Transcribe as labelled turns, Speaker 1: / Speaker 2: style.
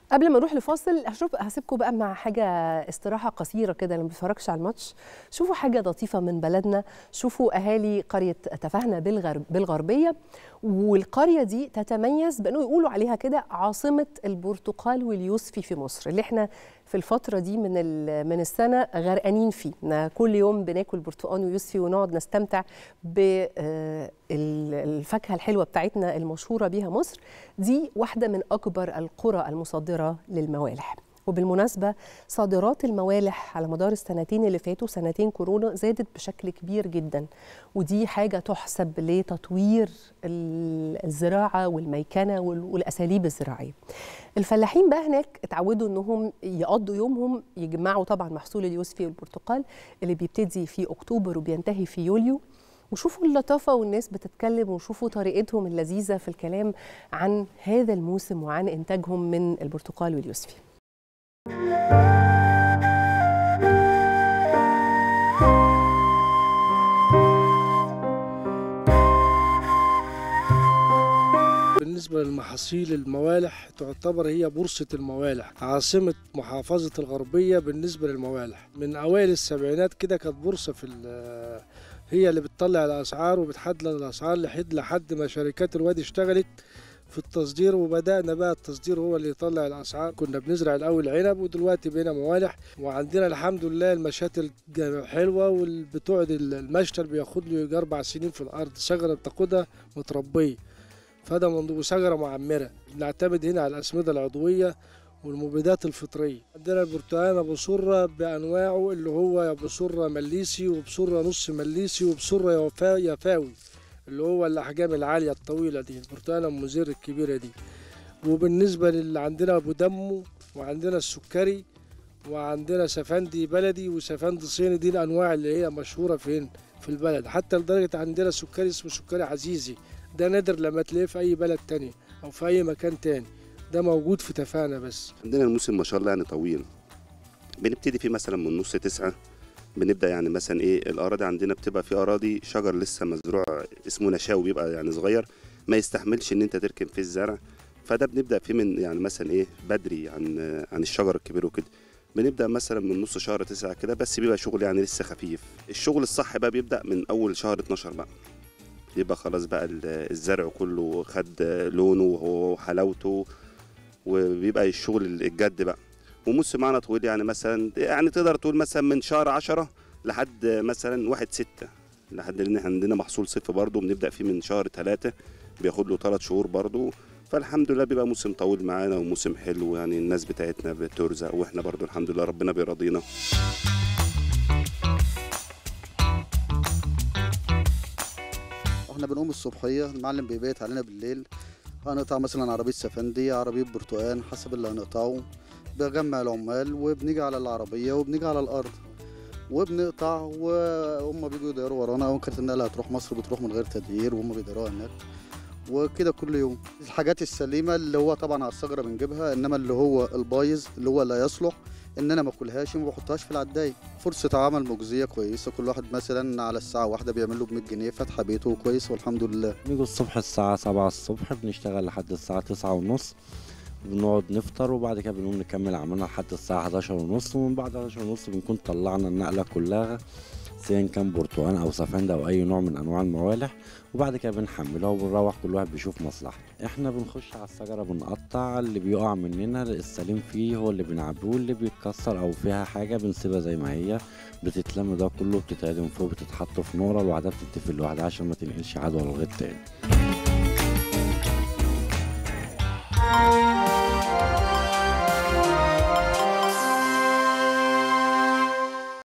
Speaker 1: قبل ما نروح لفاصل هشوف هسيبكم بقى مع حاجه استراحه قصيره كده اللي ما بيتفرجش على الماتش شوفوا حاجه لطيفه من بلدنا شوفوا اهالي قريه تفاهنا بالغرب بالغربيه والقريه دي تتميز بانه يقولوا عليها كده عاصمه البرتقال واليوسفي في مصر اللي احنا في الفتره دي من من السنه غرقانين فيه كل يوم بناكل برتقال ويوسفي ونقعد نستمتع بالفاكهه الحلوه بتاعتنا المشهوره بيها مصر دي واحده من اكبر القرى المصدره للموالح وبالمناسبة صادرات الموالح على مدار السنتين اللي فاتوا سنتين كورونا زادت بشكل كبير جدا ودي حاجة تحسب لتطوير الزراعة والميكنة والأساليب الزراعية الفلاحين بقى هناك اتعودوا انهم يقضوا يومهم يجمعوا طبعا محصول اليوسفي والبرتقال اللي بيبتدي في اكتوبر وبينتهي في يوليو وشوفوا اللطافه والناس بتتكلم وشوفوا طريقتهم اللذيذه في الكلام عن هذا الموسم وعن انتاجهم من البرتقال واليوسفي
Speaker 2: بالنسبة للمحاصيل الموالح تعتبر هي بورصة الموالح عاصمة محافظة الغربية بالنسبة للموالح من أوائل السبعينات كده كانت بورصة في هي اللي بتطلع الأسعار وبتحدد الأسعار لحد لحد ما شركات الوادي اشتغلت في التصدير وبدأنا بقى التصدير هو اللي يطلع الأسعار كنا بنزرع الأول عنب ودلوقتي بقينا موالح وعندنا الحمد لله المشاتل حلوة والبتوع المشتل بياخد له يجي أربع سنين في الأرض شجرة بتاخدها متربية فده منظور شجرة معمرة بنعتمد هنا على الأسمدة العضوية والمبيدات الفطرية عندنا البرتقال أبو سرة بأنواعه اللي هو أبو سرة مليسي وبسرة نص مليسي وبسرة يفاوي اللي هو الأحجام العالية الطويلة دي البرتقال المزير الكبيرة دي وبالنسبة للي عندنا أبو دمو وعندنا السكري وعندنا سفندي بلدي وسفندي صيني دي الأنواع اللي هي مشهورة فين في البلد حتى لدرجة عندنا سكري اسمه سكري عزيزي ده نادر لما تلاقيه في أي بلد تاني أو في أي مكان تاني ده موجود في تفاهنا بس
Speaker 3: عندنا الموسم ما شاء الله يعني طويل بنبتدي فيه مثلا من نص تسعة بنبدا يعني مثلا ايه الاراضي عندنا بتبقى في اراضي شجر لسه مزروع اسمه نشاوي بيبقى يعني صغير ما يستحملش ان انت تركن فيه الزرع فده بنبدا فيه من يعني مثلا ايه بدري عن عن الشجر الكبير وكده بنبدا مثلا من نص شهر تسعة كده بس بيبقى شغل يعني لسه خفيف الشغل الصح بقى بيبدا من اول شهر 12 بقى يبقى خلاص بقى الزرع كله خد لونه وحلاوته وبيبقى الشغل الجد بقى وموسم معنا طويل يعني مثلا يعني تقدر تقول مثلا من شهر عشرة لحد مثلا واحد ستة لحد ان احنا عندنا محصول صيف برضه بنبدا فيه من شهر ثلاثة بياخد له ثلاث شهور برضه فالحمد لله بيبقى موسم طويل معانا وموسم حلو يعني الناس بتاعتنا بترزق واحنا برضه الحمد لله ربنا بيرضينا
Speaker 4: احنا بنقوم الصبحيه المعلم بيبيت علينا بالليل هنقطع مثلا عربيه سفندي عربيه برتقال حسب اللي هنقطعه بجمع العمال وبنيجي على العربيه وبنيجي على الارض وبنقطع وهم بيجوا يدوروا ورانا او كانت النقله هتروح مصر بتروح من غير تدوير وهم بيدوروها هناك وكده كل يوم الحاجات السليمه اللي هو طبعا على الثغره بنجيبها انما اللي هو البايظ اللي هو لا يصلح ان انا ما اكلهاش وما بحطهاش في العدايه فرصه عمل مجزيه كويسه كل واحد مثلا على الساعه واحدة بيعمل له ب 100 جنيه فتحه بيته كويس والحمد لله
Speaker 5: بنيجي الصبح الساعه 7 الصبح بنشتغل لحد الساعه 9 ونص بنقعد نفطر وبعد كده بنقوم نكمل عملنا لحد الساعة 11 ونص ومن بعد 11 ونص بنكون طلعنا النقلة كلها سواء كان برتقال أو سفندة أو أي نوع من أنواع الموالح وبعد كده بنحملها وبنروح كل واحد بيشوف مصلحته احنا بنخش على الشجرة بنقطع اللي بيقع مننا السليم فيه هو اللي بنعبيه واللي بيتكسر أو فيها حاجة بنسيبها زي ما هي بتتلم ده كله بتتعدم فوق بتتحط في نورة لوحدها بتتقفل لوحدها عشان ما تنقلش عدوى للغير تاني